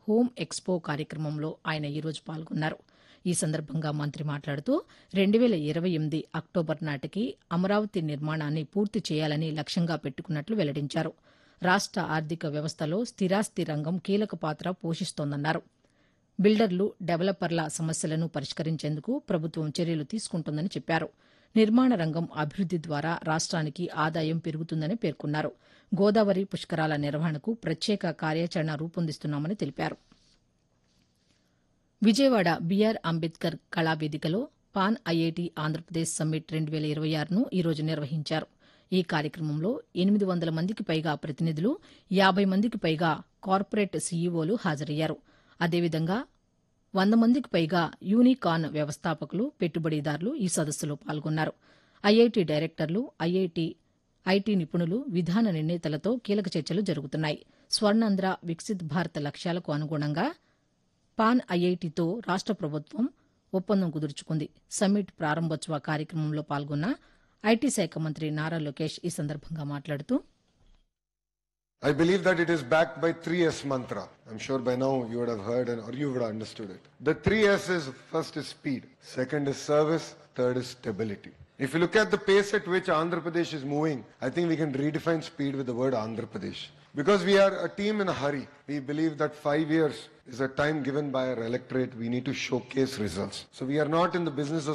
Home expo కార్యక్రమంలో ఆయన ఈరోజు పాల్గొన్నారు ఈ సందర్భంగా మంత్రి మాట్లాడుతూ రెండు వేల ఇరవై ఎనిమిది అక్టోబర్ నాటికి అమరావతి నిర్మాణాన్ని పూర్తి చేయాలని లక్ష్యంగా పెట్టుకున్నట్లు వెల్లడించారు రాష్ట ఆర్థిక వ్యవస్థలో స్థిరాస్తి రంగం కీలక పాత్ర పోషిస్తోందన్నారు బిల్డర్లు డెవలపర్ల సమస్యలను పరిష్కరించేందుకు ప్రభుత్వం చర్యలు తీసుకుంటోందని చెప్పారు నిర్మాణ రంగం అభివృద్ది ద్వారా రాష్ట్రానికి ఆదాయం పెరుగుతుందని పేర్కొన్నారు గోదావరి పుష్కరాల నిర్వహణకు ప్రత్యేక కార్యాచరణ రూపొందిస్తున్నామని తెలిపారు విజయవాడ బీఆర్ అంబేద్కర్ కళావేదికలో పాన్ ఐఐటి ఆంధ్రప్రదేశ్ సమ్మిట్ రెండు వేల ఇరవై ఆరును ఈరోజు నిర్వహించారు ఈ కార్యక్రమంలో ఎనిమిది వందల మందికి పైగా ప్రతినిధులు యాబై మందికి పైగా కార్పొరేట్ సీఈఓలు హాజరయ్యారు అదేవిధంగా వంద మందికి పైగా యూనికాన్ వ్యవస్థాపకులు పెట్టుబడిదారులు ఈ సదస్సులో పాల్గొన్నారు ఐఐటి డైరెక్టర్లు ఐఐటి ఐటీ నిపుణులు విధాన నిర్ణేతలతో కీలక చర్చలు జరుగుతున్నాయి స్వర్ణాంధ్ర వికసిత్ భారత్ లక్ష్యాలకు అనుగుణంగా పాన్ ఐఐటితో రాష్ట ప్రభుత్వం ఒప్పందం కుదుర్చుకుంది సమ్మిట్ ప్రారంభోత్సవ కార్యక్రమంలో పాల్గొన్న ఐటీ శాఖ మంత్రి నారా లోకేష్ ఈ సందర్భంగా మాట్లాడుతూ I believe that it is backed by 3S mantra. I'm sure by now you would have heard and, or you would have understood it. The 3S is first is speed, second is service, third is stability. If you look at the pace at which Andhra Pradesh is moving, I think we can redefine speed with the word Andhra Pradesh. Because we are a team in a hurry. We believe that five years is a time given by our electorate. We need to showcase results. So we are not in the business of